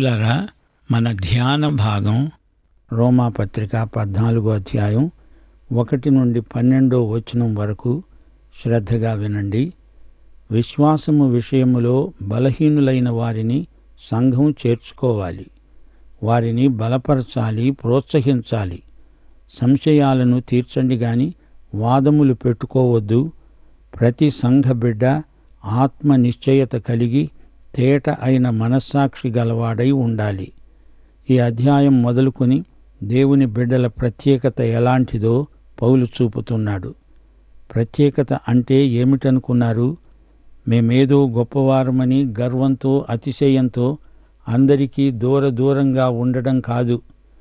ప్రియులరా మన ధ్యాన భాగం రోమాపత్రిక పద్నాలుగో అధ్యాయం ఒకటి నుండి పన్నెండో వచనం వరకు శ్రద్ధగా వినండి విశ్వాసము విషయములో బలహీనులైన వారిని సంఘం చేర్చుకోవాలి వారిని బలపరచాలి ప్రోత్సహించాలి సంశయాలను తీర్చండి గాని వాదములు పెట్టుకోవద్దు ప్రతి సంఘ బిడ్డ ఆత్మ నిశ్చయత కలిగి తేట అయిన మనస్సాక్షి గలవాడై ఉండాలి ఈ అధ్యాయం మొదలుకొని దేవుని బిడ్డల ప్రత్యేకత ఎలాంటిదో పౌలు చూపుతున్నాడు ప్రత్యేకత అంటే ఏమిటనుకున్నారు మేమేదో గొప్పవారమని గర్వంతో అతిశయంతో అందరికీ దూర దూరంగా ఉండడం కాదు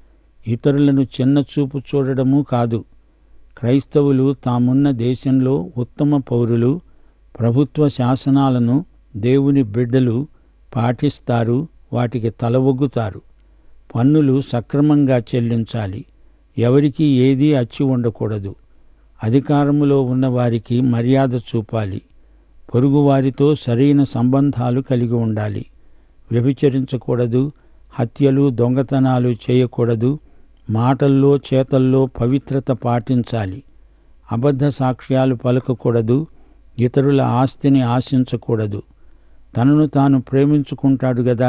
ఇతరులను చిన్న చూపు చూడడము కాదు క్రైస్తవులు తామున్న దేశంలో ఉత్తమ పౌరులు ప్రభుత్వ శాసనాలను దేవుని బిడ్డలు పాటిస్తారు వాటికి తలవొగ్గుతారు పన్నులు సక్రమంగా చెల్లించాలి ఎవరికీ ఏదీ అచ్చి ఉండకూడదు అధికారములో ఉన్న వారికి మర్యాద చూపాలి పొరుగువారితో సరైన సంబంధాలు కలిగి ఉండాలి వ్యభిచరించకూడదు హత్యలు దొంగతనాలు చేయకూడదు మాటల్లో చేతల్లో పవిత్రత పాటించాలి అబద్ధ సాక్ష్యాలు పలకకూడదు ఇతరుల ఆస్తిని ఆశించకూడదు తనను తాను ప్రేమించుకుంటాడు గదా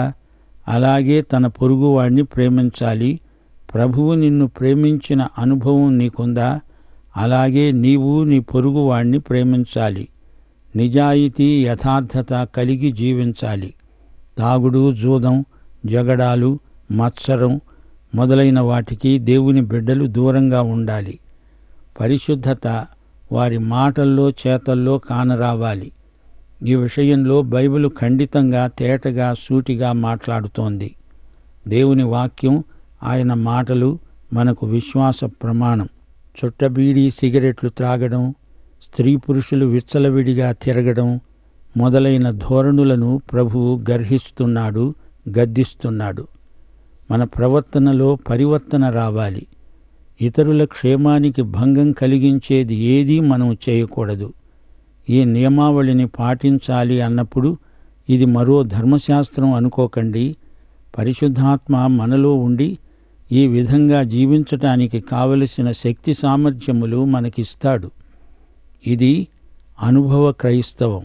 అలాగే తన పొరుగువాడిని ప్రేమించాలి ప్రభువు నిన్ను ప్రేమించిన అనుభవం నీకుందా అలాగే నీవు నీ పొరుగువాడిని ప్రేమించాలి నిజాయితీ యథార్థత కలిగి జీవించాలి తాగుడు జూదం జగడాలు మత్సరం మొదలైన వాటికి దేవుని బిడ్డలు దూరంగా ఉండాలి పరిశుద్ధత వారి మాటల్లో చేతల్లో కానరావాలి ఈ విషయంలో బైబిల్ ఖండితంగా తేటగా సూటిగా మాట్లాడుతోంది దేవుని వాక్యం ఆయన మాటలు మనకు విశ్వాస ప్రమాణం చుట్టబీడి సిగరెట్లు త్రాగడం స్త్రీ పురుషులు విచ్చలవిడిగా తిరగడం మొదలైన ధోరణులను ప్రభువు గర్హిస్తున్నాడు గద్దిస్తున్నాడు మన ప్రవర్తనలో పరివర్తన రావాలి ఇతరుల క్షేమానికి భంగం కలిగించేది ఏదీ మనం చేయకూడదు ఈ నియమావళిని పాటించాలి అన్నప్పుడు ఇది మరో ధర్మశాస్త్రం అనుకోకండి పరిశుద్ధాత్మ మనలో ఉండి ఈ విధంగా జీవించటానికి కావలసిన శక్తి సామర్థ్యములు మనకిస్తాడు ఇది అనుభవ క్రైస్తవం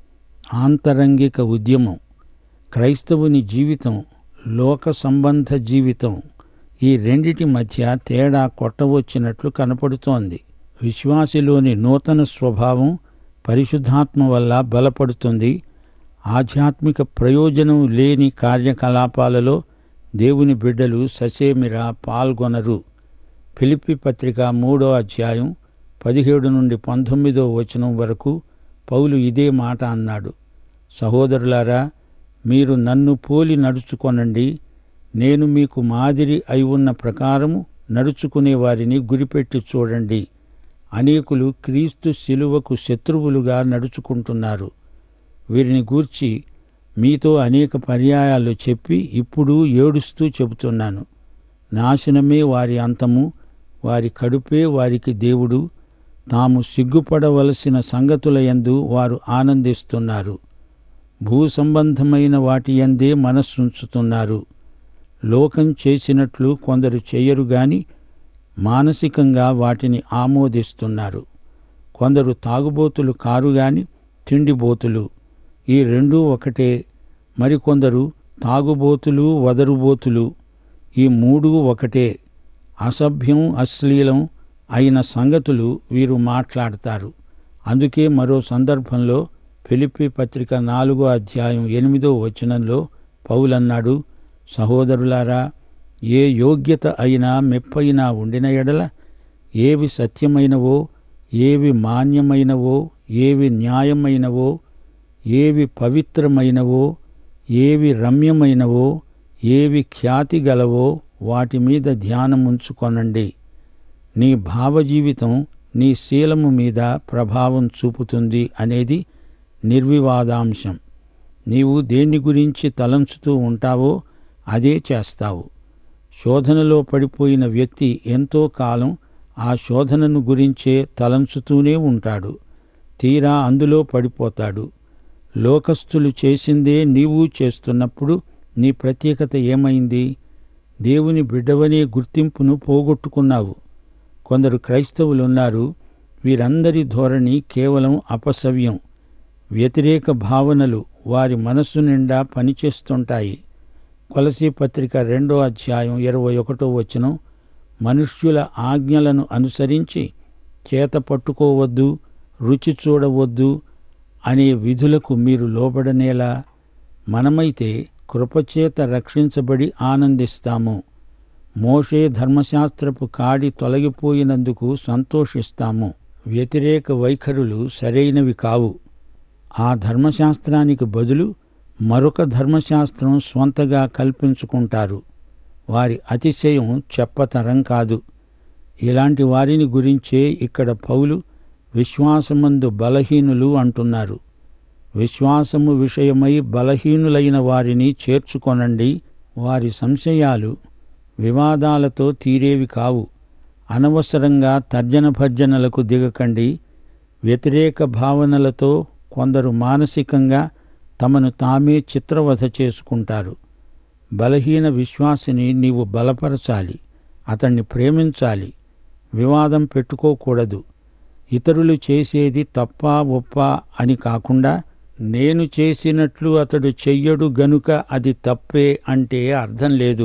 ఆంతరంగిక ఉద్యమం క్రైస్తవుని జీవితం లోక సంబంధ జీవితం ఈ రెండిటి మధ్య తేడా కొట్టవచ్చినట్లు కనపడుతోంది విశ్వాసిలోని నూతన స్వభావం పరిశుద్ధాత్మ వల్ల బలపడుతుంది ఆధ్యాత్మిక ప్రయోజనం లేని కార్యకలాపాలలో దేవుని బిడ్డలు ససేమిరా పాల్గొనరు ఫిలిప్పి పత్రిక మూడో అధ్యాయం పదిహేడు నుండి పంతొమ్మిదో వచనం వరకు పౌలు ఇదే మాట అన్నాడు సహోదరులారా మీరు నన్ను పోలి నడుచుకొనండి నేను మీకు మాదిరి అయి ఉన్న ప్రకారము నడుచుకునే వారిని గురిపెట్టి చూడండి అనేకులు క్రీస్తు శిలువకు శత్రువులుగా నడుచుకుంటున్నారు వీరిని గూర్చి మీతో అనేక పర్యాయాలు చెప్పి ఇప్పుడు ఏడుస్తూ చెబుతున్నాను నాశనమే వారి అంతము వారి కడుపే వారికి దేవుడు తాము సిగ్గుపడవలసిన సంగతుల యందు వారు ఆనందిస్తున్నారు భూ సంబంధమైన వాటి యందే మనస్సుంచుతున్నారు లోకం చేసినట్లు కొందరు చెయ్యరు గాని మానసికంగా వాటిని ఆమోదిస్తున్నారు కొందరు తాగుబోతులు కారు గాని తిండిబోతులు ఈ రెండూ ఒకటే మరికొందరు తాగుబోతులు వదరుబోతులు ఈ మూడు ఒకటే అసభ్యం అశ్లీలం అయిన సంగతులు వీరు మాట్లాడతారు అందుకే మరో సందర్భంలో ఫిలిప్పి పత్రిక నాలుగో అధ్యాయం ఎనిమిదో వచనంలో పౌలన్నాడు సహోదరులారా ఏ యోగ్యత అయినా మెప్పైనా ఉండిన ఎడల ఏవి సత్యమైనవో ఏవి మాన్యమైనవో ఏవి న్యాయమైనవో ఏవి పవిత్రమైనవో ఏవి రమ్యమైనవో ఏవి ఖ్యాతి గలవో వాటి మీద ధ్యానముంచుకొనండి నీ భావజీవితం నీ శీలము మీద ప్రభావం చూపుతుంది అనేది నిర్వివాదాంశం నీవు దేన్ని గురించి తలంచుతూ ఉంటావో అదే చేస్తావు శోధనలో పడిపోయిన వ్యక్తి ఎంతో కాలం ఆ శోధనను గురించే తలంచుతూనే ఉంటాడు తీరా అందులో పడిపోతాడు లోకస్తులు చేసిందే నీవు చేస్తున్నప్పుడు నీ ప్రత్యేకత ఏమైంది దేవుని బిడ్డవనే గుర్తింపును పోగొట్టుకున్నావు కొందరు క్రైస్తవులున్నారు వీరందరి ధోరణి కేవలం అపసవ్యం వ్యతిరేక భావనలు వారి మనస్సు నిండా పనిచేస్తుంటాయి కొలసీ పత్రిక రెండో అధ్యాయం ఇరవై ఒకటో వచనం మనుష్యుల ఆజ్ఞలను అనుసరించి చేత పట్టుకోవద్దు రుచి చూడవద్దు అనే విధులకు మీరు లోబడనేలా మనమైతే కృపచేత రక్షించబడి ఆనందిస్తాము మోషే ధర్మశాస్త్రపు కాడి తొలగిపోయినందుకు సంతోషిస్తాము వ్యతిరేక వైఖరులు సరైనవి కావు ఆ ధర్మశాస్త్రానికి బదులు మరొక ధర్మశాస్త్రం స్వంతగా కల్పించుకుంటారు వారి అతిశయం చెప్పతరం కాదు ఇలాంటి వారిని గురించే ఇక్కడ పౌలు విశ్వాసమందు బలహీనులు అంటున్నారు విశ్వాసము విషయమై బలహీనులైన వారిని చేర్చుకొనండి వారి సంశయాలు వివాదాలతో తీరేవి కావు అనవసరంగా తర్జన భర్జనలకు దిగకండి వ్యతిరేక భావనలతో కొందరు మానసికంగా తమను తామే చిత్రవధ చేసుకుంటారు బలహీన విశ్వాసిని నీవు బలపరచాలి అతన్ని ప్రేమించాలి వివాదం పెట్టుకోకూడదు ఇతరులు చేసేది తప్పా ఒప్పా అని కాకుండా నేను చేసినట్లు అతడు చెయ్యడు గనుక అది తప్పే అంటే అర్థం లేదు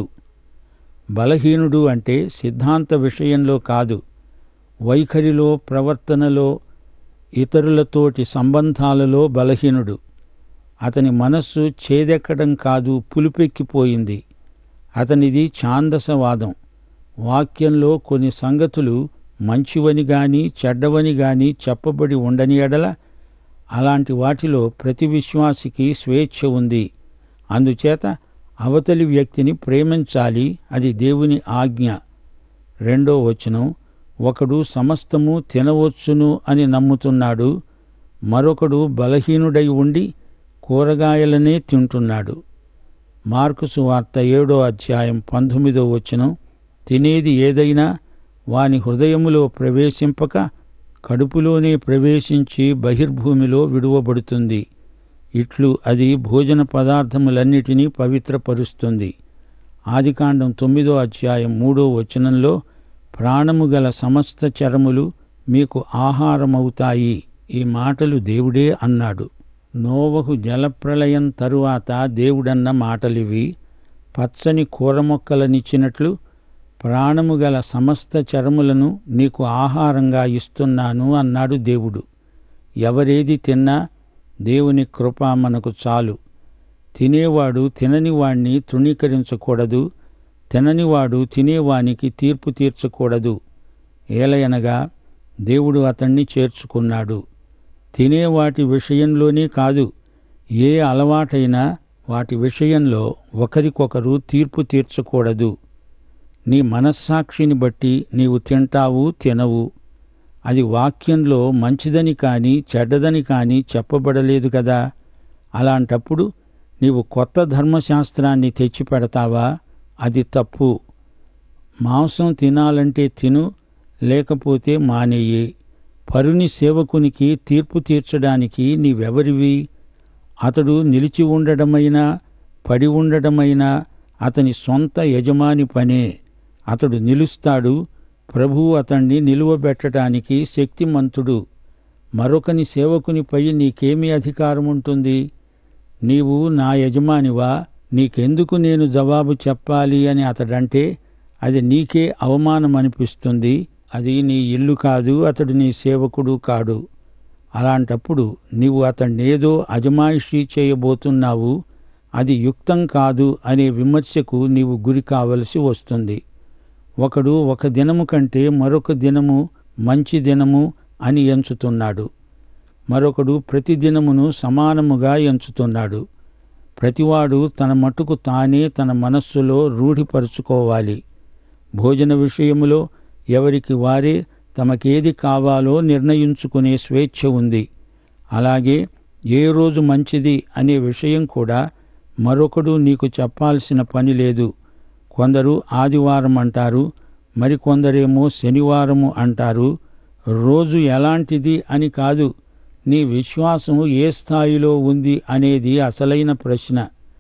బలహీనుడు అంటే సిద్ధాంత విషయంలో కాదు వైఖరిలో ప్రవర్తనలో ఇతరులతోటి సంబంధాలలో బలహీనుడు అతని మనస్సు చేదెక్కడం కాదు పులిపెక్కిపోయింది అతనిది ఛాందసవాదం వాక్యంలో కొన్ని సంగతులు మంచివని గాని చెడ్డవని గాని చెప్పబడి ఉండని ఎడల అలాంటి వాటిలో ప్రతి విశ్వాసికి స్వేచ్ఛ ఉంది అందుచేత అవతలి వ్యక్తిని ప్రేమించాలి అది దేవుని ఆజ్ఞ రెండో వచనం ఒకడు సమస్తము తినవచ్చును అని నమ్ముతున్నాడు మరొకడు బలహీనుడై ఉండి కూరగాయలనే తింటున్నాడు మార్కు సువార్త ఏడో అధ్యాయం పంతొమ్మిదో వచనం తినేది ఏదైనా వాని హృదయములో ప్రవేశింపక కడుపులోనే ప్రవేశించి బహిర్భూమిలో విడువబడుతుంది ఇట్లు అది భోజన పదార్థములన్నిటినీ పవిత్రపరుస్తుంది ఆదికాండం తొమ్మిదో అధ్యాయం మూడో వచనంలో ప్రాణము గల సమస్త చరములు మీకు ఆహారమవుతాయి ఈ మాటలు దేవుడే అన్నాడు నోవహు జలప్రళయం తరువాత దేవుడన్న మాటలివి పచ్చని కూర మొక్కలనిచ్చినట్లు ప్రాణము గల సమస్త చరములను నీకు ఆహారంగా ఇస్తున్నాను అన్నాడు దేవుడు ఎవరేది తిన్నా దేవుని కృప మనకు చాలు తినేవాడు తిననివాణ్ణి తృణీకరించకూడదు తిననివాడు తినేవానికి తీర్పు తీర్చకూడదు ఏలయనగా దేవుడు అతణ్ణి చేర్చుకున్నాడు తినేవాటి విషయంలోనే కాదు ఏ అలవాటైనా వాటి విషయంలో ఒకరికొకరు తీర్పు తీర్చకూడదు నీ మనస్సాక్షిని బట్టి నీవు తింటావు తినవు అది వాక్యంలో మంచిదని కానీ చెడ్డదని కానీ చెప్పబడలేదు కదా అలాంటప్పుడు నీవు కొత్త ధర్మశాస్త్రాన్ని తెచ్చిపెడతావా అది తప్పు మాంసం తినాలంటే తిను లేకపోతే మానేయి పరుని సేవకునికి తీర్పు తీర్చడానికి నీవెవరివి అతడు నిలిచి ఉండడమైనా పడి ఉండడమైనా అతని సొంత యజమాని పనే అతడు నిలుస్తాడు ప్రభువు అతణ్ణి నిలువబెట్టడానికి శక్తిమంతుడు మరొకని సేవకునిపై నీకేమి అధికారం ఉంటుంది నీవు నా యజమానివా నీకెందుకు నేను జవాబు చెప్పాలి అని అతడంటే అది నీకే అవమానం అనిపిస్తుంది అది నీ ఇల్లు కాదు అతడు నీ సేవకుడు కాడు అలాంటప్పుడు నీవు అతన్నేదో అజమాయిషీ చేయబోతున్నావు అది యుక్తం కాదు అనే విమర్శకు నీవు గురి కావలసి వస్తుంది ఒకడు ఒక దినము కంటే మరొక దినము మంచి దినము అని ఎంచుతున్నాడు మరొకడు ప్రతి దినమును సమానముగా ఎంచుతున్నాడు ప్రతివాడు తన మటుకు తానే తన మనస్సులో రూఢిపరుచుకోవాలి భోజన విషయములో ఎవరికి వారే తమకేది కావాలో నిర్ణయించుకునే స్వేచ్ఛ ఉంది అలాగే ఏ రోజు మంచిది అనే విషయం కూడా మరొకడు నీకు చెప్పాల్సిన పని లేదు కొందరు ఆదివారం అంటారు మరికొందరేమో శనివారము అంటారు రోజు ఎలాంటిది అని కాదు నీ విశ్వాసం ఏ స్థాయిలో ఉంది అనేది అసలైన ప్రశ్న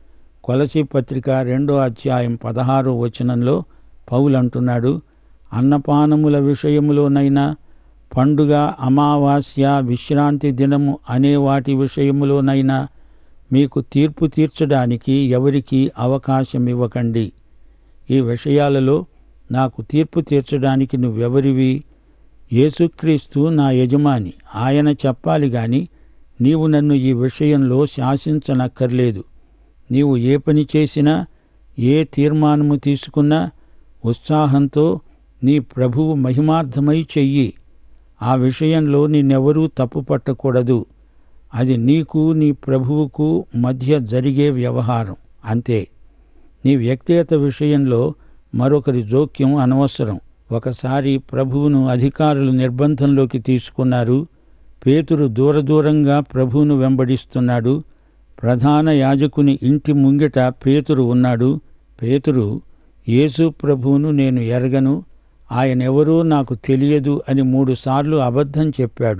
కొలసి పత్రిక రెండో అధ్యాయం పదహారో వచనంలో పౌలు అంటున్నాడు అన్నపానముల విషయములోనైనా పండుగ అమావాస్య విశ్రాంతి దినము అనే వాటి విషయములోనైనా మీకు తీర్పు తీర్చడానికి ఎవరికీ అవకాశం ఇవ్వకండి ఈ విషయాలలో నాకు తీర్పు తీర్చడానికి నువ్వెవరివి యేసుక్రీస్తు నా యజమాని ఆయన చెప్పాలి గాని నీవు నన్ను ఈ విషయంలో శాసించనక్కర్లేదు నీవు ఏ పని చేసినా ఏ తీర్మానము తీసుకున్నా ఉత్సాహంతో నీ ప్రభువు మహిమార్థమై చెయ్యి ఆ విషయంలో నిన్నెవరూ తప్పు పట్టకూడదు అది నీకు నీ ప్రభువుకు మధ్య జరిగే వ్యవహారం అంతే నీ వ్యక్తిగత విషయంలో మరొకరి జోక్యం అనవసరం ఒకసారి ప్రభువును అధికారులు నిర్బంధంలోకి తీసుకున్నారు పేతురు దూరదూరంగా ప్రభువును వెంబడిస్తున్నాడు ప్రధాన యాజకుని ఇంటి ముంగిట పేతురు ఉన్నాడు పేతురు యేసు ప్రభువును నేను ఎరగను ఆయనెవరో నాకు తెలియదు అని మూడుసార్లు అబద్ధం చెప్పాడు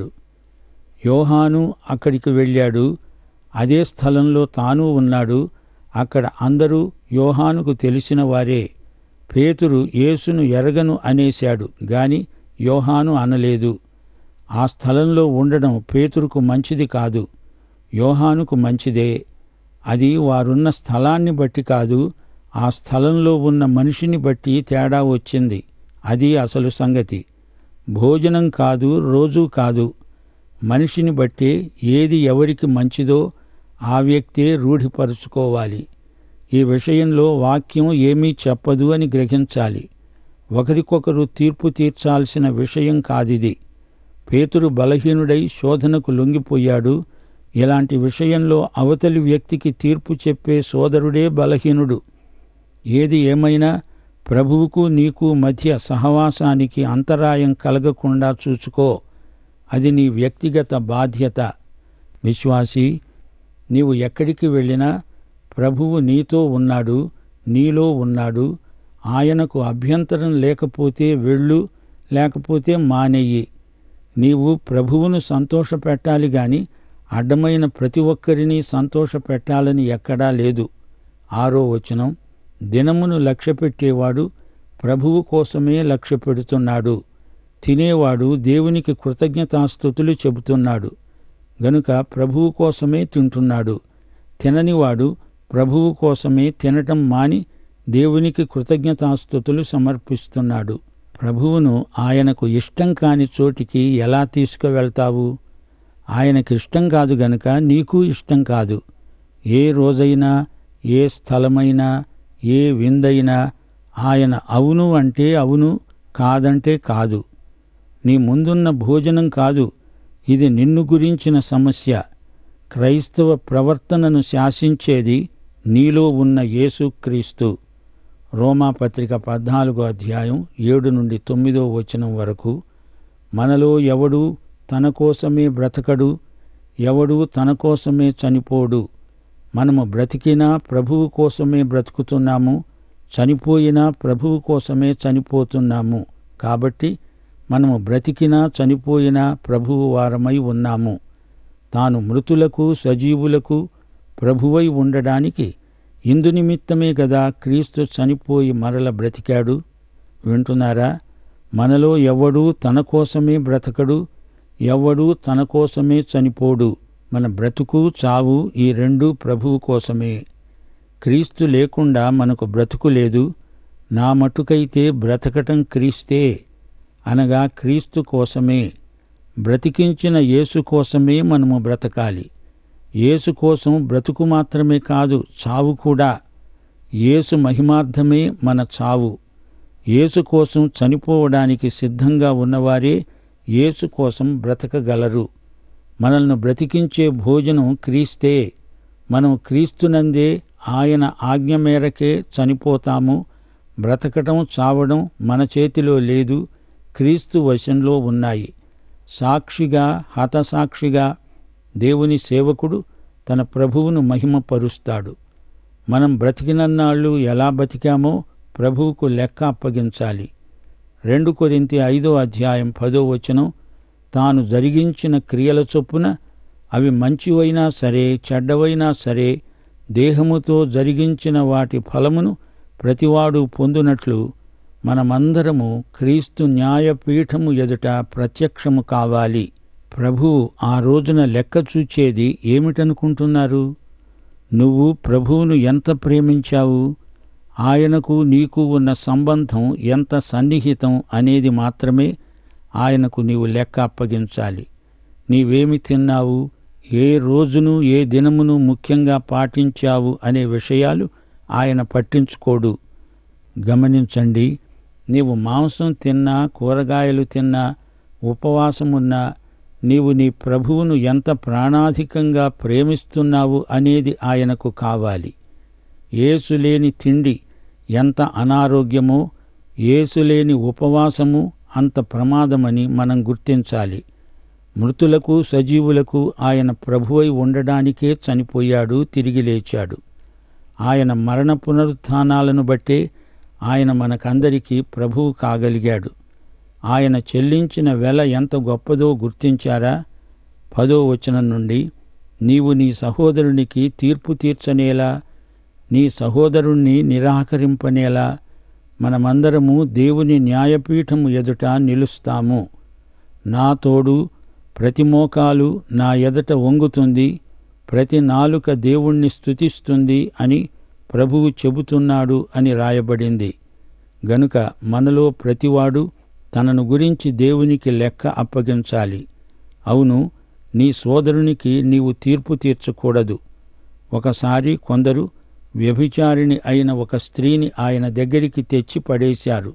యోహాను అక్కడికి వెళ్ళాడు అదే స్థలంలో తాను ఉన్నాడు అక్కడ అందరూ యోహానుకు తెలిసిన వారే పేతురు యేసును ఎరగను అనేశాడు గాని యోహాను అనలేదు ఆ స్థలంలో ఉండడం పేతురుకు మంచిది కాదు యోహానుకు మంచిదే అది వారున్న స్థలాన్ని బట్టి కాదు ఆ స్థలంలో ఉన్న మనిషిని బట్టి తేడా వచ్చింది అది అసలు సంగతి భోజనం కాదు రోజు కాదు మనిషిని బట్టే ఏది ఎవరికి మంచిదో ఆ వ్యక్తే రూఢిపరుచుకోవాలి ఈ విషయంలో వాక్యం ఏమీ చెప్పదు అని గ్రహించాలి ఒకరికొకరు తీర్పు తీర్చాల్సిన విషయం కాదిది పేతురు బలహీనుడై శోధనకు లొంగిపోయాడు ఇలాంటి విషయంలో అవతలి వ్యక్తికి తీర్పు చెప్పే సోదరుడే బలహీనుడు ఏది ఏమైనా ప్రభువుకు నీకు మధ్య సహవాసానికి అంతరాయం కలగకుండా చూసుకో అది నీ వ్యక్తిగత బాధ్యత విశ్వాసి నీవు ఎక్కడికి వెళ్ళినా ప్రభువు నీతో ఉన్నాడు నీలో ఉన్నాడు ఆయనకు అభ్యంతరం లేకపోతే వెళ్ళు లేకపోతే మానేయి నీవు ప్రభువును సంతోషపెట్టాలి గాని అడ్డమైన ప్రతి ఒక్కరిని సంతోషపెట్టాలని ఎక్కడా లేదు ఆరో వచనం దినమును లక్ష్యపెట్టేవాడు ప్రభువు కోసమే లక్ష్య పెడుతున్నాడు తినేవాడు దేవునికి కృతజ్ఞతాస్థుతులు చెబుతున్నాడు గనుక ప్రభువు కోసమే తింటున్నాడు తిననివాడు ప్రభువు కోసమే తినటం మాని దేవునికి కృతజ్ఞతాస్థుతులు సమర్పిస్తున్నాడు ప్రభువును ఆయనకు ఇష్టం కాని చోటికి ఎలా తీసుకువెళ్తావు ఆయనకి ఇష్టం కాదు గనుక నీకు ఇష్టం కాదు ఏ రోజైనా ఏ స్థలమైనా ఏ విందైనా ఆయన అవును అంటే అవును కాదంటే కాదు నీ ముందున్న భోజనం కాదు ఇది నిన్ను గురించిన సమస్య క్రైస్తవ ప్రవర్తనను శాసించేది నీలో ఉన్న యేసుక్రీస్తు రోమాపత్రిక పద్నాలుగో అధ్యాయం ఏడు నుండి తొమ్మిదో వచనం వరకు మనలో ఎవడు తన కోసమే బ్రతకడు ఎవడు తన కోసమే చనిపోడు మనము బ్రతికినా ప్రభువు కోసమే బ్రతుకుతున్నాము చనిపోయినా ప్రభువు కోసమే చనిపోతున్నాము కాబట్టి మనము బ్రతికినా చనిపోయినా ప్రభువు వారమై ఉన్నాము తాను మృతులకు సజీవులకు ప్రభువై ఉండడానికి ఇందు నిమిత్తమే గదా క్రీస్తు చనిపోయి మరల బ్రతికాడు వింటున్నారా మనలో ఎవడూ తన కోసమే బ్రతకడు ఎవడూ తన కోసమే చనిపోడు మన బ్రతుకు చావు ఈ రెండూ ప్రభువు కోసమే క్రీస్తు లేకుండా మనకు బ్రతుకు లేదు నా మటుకైతే బ్రతకటం క్రీస్తే అనగా క్రీస్తు కోసమే బ్రతికించిన యేసు కోసమే మనము బ్రతకాలి యేసు కోసం బ్రతుకు మాత్రమే కాదు చావు కూడా యేసు మహిమార్థమే మన చావు యేసు కోసం చనిపోవడానికి సిద్ధంగా ఉన్నవారే యేసు కోసం బ్రతకగలరు మనల్ని బ్రతికించే భోజనం క్రీస్తే మనం క్రీస్తునందే ఆయన ఆజ్ఞ మేరకే చనిపోతాము బ్రతకటం చావడం మన చేతిలో లేదు క్రీస్తు వశంలో ఉన్నాయి సాక్షిగా హతసాక్షిగా దేవుని సేవకుడు తన ప్రభువును మహిమపరుస్తాడు మనం బ్రతికినన్నాళ్ళు ఎలా బతికామో ప్రభువుకు లెక్క అప్పగించాలి రెండు కొరింతి ఐదో అధ్యాయం పదో వచనం తాను జరిగించిన క్రియల చొప్పున అవి మంచివైనా సరే చెడ్డవైనా సరే దేహముతో జరిగించిన వాటి ఫలమును ప్రతివాడు పొందునట్లు మనమందరము క్రీస్తు న్యాయపీఠము ఎదుట ప్రత్యక్షము కావాలి ప్రభువు ఆ రోజున లెక్క చూచేది ఏమిటనుకుంటున్నారు నువ్వు ప్రభువును ఎంత ప్రేమించావు ఆయనకు నీకు ఉన్న సంబంధం ఎంత సన్నిహితం అనేది మాత్రమే ఆయనకు నీవు లెక్క అప్పగించాలి నీవేమి తిన్నావు ఏ రోజును ఏ దినమును ముఖ్యంగా పాటించావు అనే విషయాలు ఆయన పట్టించుకోడు గమనించండి నీవు మాంసం తిన్నా కూరగాయలు తిన్నా ఉపవాసమున్నా నీవు నీ ప్రభువును ఎంత ప్రాణాధికంగా ప్రేమిస్తున్నావు అనేది ఆయనకు కావాలి ఏసులేని తిండి ఎంత అనారోగ్యమో ఏసులేని ఉపవాసము అంత ప్రమాదమని మనం గుర్తించాలి మృతులకు సజీవులకు ఆయన ప్రభువై ఉండడానికే చనిపోయాడు తిరిగి లేచాడు ఆయన మరణ పునరుత్థానాలను బట్టే ఆయన మనకందరికీ ప్రభువు కాగలిగాడు ఆయన చెల్లించిన వెల ఎంత గొప్పదో గుర్తించారా పదో వచనం నుండి నీవు నీ సహోదరునికి తీర్పు తీర్చనేలా నీ సహోదరుణ్ణి నిరాకరింపనేలా మనమందరము దేవుని న్యాయపీఠము ఎదుట నిలుస్తాము నా తోడు ప్రతి మోకాలు నా ఎదట వంగుతుంది ప్రతి నాలుక దేవుణ్ణి స్తుతిస్తుంది అని ప్రభువు చెబుతున్నాడు అని రాయబడింది గనుక మనలో ప్రతివాడు తనను గురించి దేవునికి లెక్క అప్పగించాలి అవును నీ సోదరునికి నీవు తీర్పు తీర్చకూడదు ఒకసారి కొందరు వ్యభిచారిణి అయిన ఒక స్త్రీని ఆయన దగ్గరికి తెచ్చి పడేశారు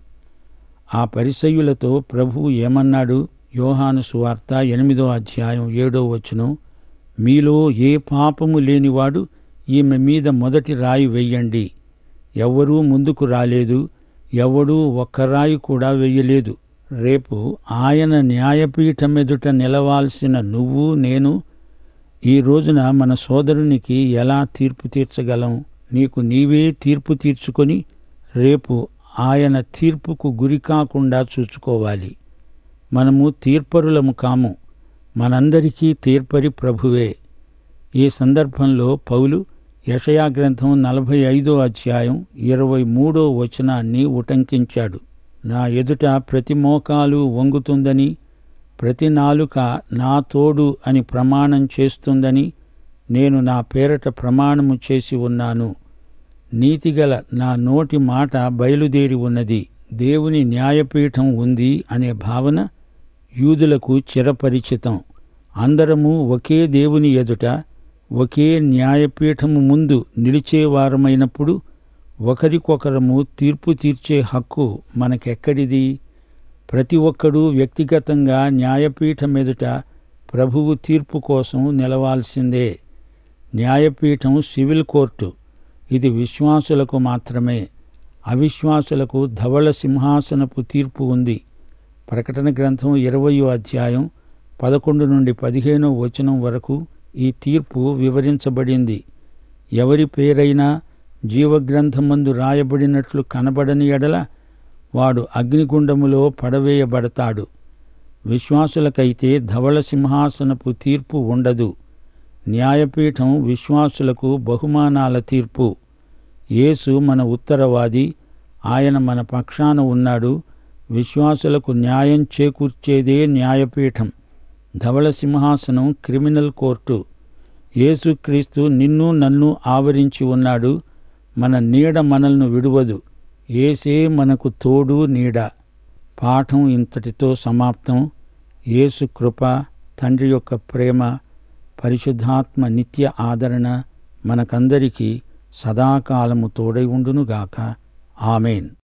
ఆ పరిసయ్యులతో ప్రభువు ఏమన్నాడు యోహాను సువార్త ఎనిమిదో అధ్యాయం ఏడో వచనం మీలో ఏ పాపము లేనివాడు ఈమె మీద మొదటి రాయి వెయ్యండి ఎవ్వరూ ముందుకు రాలేదు ఎవడూ ఒక్క రాయి కూడా వెయ్యలేదు రేపు ఆయన న్యాయపీఠం ఎదుట నిలవాల్సిన నువ్వు నేను ఈ రోజున మన సోదరునికి ఎలా తీర్పు తీర్చగలం నీకు నీవే తీర్పు తీర్చుకొని రేపు ఆయన తీర్పుకు గురి కాకుండా చూసుకోవాలి మనము తీర్పరులము కాము మనందరికీ తీర్పరి ప్రభువే ఈ సందర్భంలో పౌలు యషయా గ్రంథం నలభై ఐదో అధ్యాయం ఇరవై మూడో వచనాన్ని ఉటంకించాడు నా ఎదుట ప్రతి మోకాలు వంగుతుందని ప్రతి నాలుక నా తోడు అని ప్రమాణం చేస్తుందని నేను నా పేరట ప్రమాణము చేసి ఉన్నాను నీతిగల నా నోటి మాట బయలుదేరి ఉన్నది దేవుని న్యాయపీఠం ఉంది అనే భావన యూదులకు చిరపరిచితం అందరము ఒకే దేవుని ఎదుట ఒకే న్యాయపీఠము ముందు నిలిచేవారమైనప్పుడు ఒకరికొకరము తీర్పు తీర్చే హక్కు మనకెక్కడిది ప్రతి ఒక్కడూ వ్యక్తిగతంగా న్యాయపీఠం ఎదుట ప్రభువు తీర్పు కోసం నిలవాల్సిందే న్యాయపీఠం సివిల్ కోర్టు ఇది విశ్వాసులకు మాత్రమే అవిశ్వాసులకు ధవళ సింహాసనపు తీర్పు ఉంది ప్రకటన గ్రంథం ఇరవయో అధ్యాయం పదకొండు నుండి పదిహేనో వచనం వరకు ఈ తీర్పు వివరించబడింది ఎవరి పేరైనా జీవగ్రంథమందు రాయబడినట్లు కనబడని ఎడల వాడు అగ్నిగుండములో పడవేయబడతాడు విశ్వాసులకైతే ధవళ సింహాసనపు తీర్పు ఉండదు న్యాయపీఠం విశ్వాసులకు బహుమానాల తీర్పు యేసు మన ఉత్తరవాది ఆయన మన పక్షాన ఉన్నాడు విశ్వాసులకు న్యాయం చేకూర్చేదే న్యాయపీఠం ధవళ సింహాసనం క్రిమినల్ కోర్టు యేసుక్రీస్తు నిన్ను నన్ను ఆవరించి ఉన్నాడు మన నీడ మనల్ని విడువదు ఏసే మనకు తోడు నీడ పాఠం ఇంతటితో సమాప్తం యేసు కృప తండ్రి యొక్క ప్రేమ పరిశుద్ధాత్మ నిత్య ఆదరణ మనకందరికీ సదాకాలము తోడై ఉండునుగాక ఆమెన్